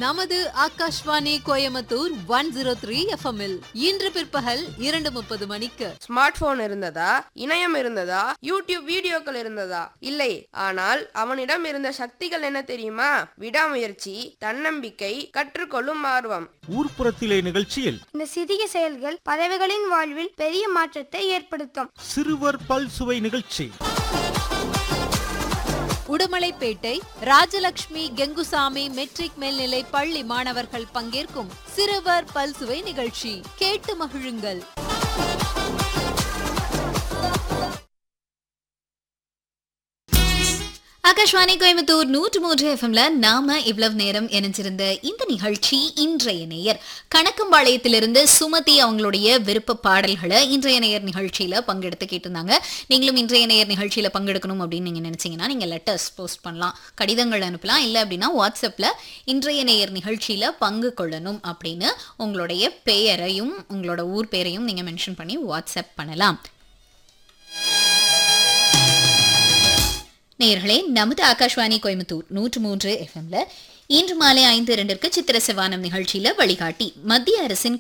நமது Akashvani Coimbatore one zero three எஃப்எம்இல் இன்று பிற்பகல் இரண்டு முப்பது மணிக்கு ஸ்மார்ட் போன் இருந்ததா இணையம் இருந்ததா யூடியூப் வீடியோக்கள் இருந்ததா இல்லை ஆனால் அவனிடம் இருந்த சக்திகள் என்ன தெரியுமா விடாமுயற்சி தன்னம்பிக்கை கற்றுக்கொள்ளும் ஆர்வம் ஊர்ப்புறத்திலே நிகழ்ச்சியில் இந்த சிறிய செயல்கள் பறவைகளின் வாழ்வில் பெரிய மாற்றத்தை ஏற்படுத்தும் சிறுவர் பல்சுவை நிகழ்ச்சி உடுமலைப்பேட்டை ராஜலட்சுமி கெங்குசாமி மெட்ரிக் மேல்நிலை பள்ளி மாணவர்கள் பங்கேற்கும் சிறுவர் பல்சுவை நிகழ்ச்சி கேட்டு மகிழுங்கள் ஆகாஷ்வாணி கோயம்புத்தூர் நூற்று மூன்று எஃப்எம்ல நாம இவ்வளவு நேரம் இணைஞ்சிருந்த இந்த நிகழ்ச்சி இன்றைய நேயர் கணக்கம்பாளையத்திலிருந்து சுமதி அவங்களுடைய விருப்ப பாடல்களை இன்றைய நேயர் நிகழ்ச்சியில பங்கெடுத்து கேட்டிருந்தாங்க நீங்களும் இன்றைய நேயர் நிகழ்ச்சியில பங்கெடுக்கணும் அப்படின்னு நீங்க நினைச்சீங்கன்னா நீங்க லெட்டர்ஸ் போஸ்ட் பண்ணலாம் கடிதங்கள் அனுப்பலாம் இல்லை அப்படின்னா வாட்ஸ்அப்ல இன்றைய நேயர் நிகழ்ச்சியில பங்கு கொள்ளணும் அப்படின்னு உங்களுடைய பெயரையும் உங்களோட ஊர் பெயரையும் நீங்க மென்ஷன் பண்ணி வாட்ஸ்அப் பண்ணலாம் நேயர்களே நமது ஆகாஷ்வாணி கோயம்புத்தூர் நூற்று மூன்று எஃப்எம்ல இன்று மாலை ஐந்து இரண்டிற்கு சித்திர சிவானம் நிகழ்ச்சியில வழிகாட்டி மத்திய அரசின்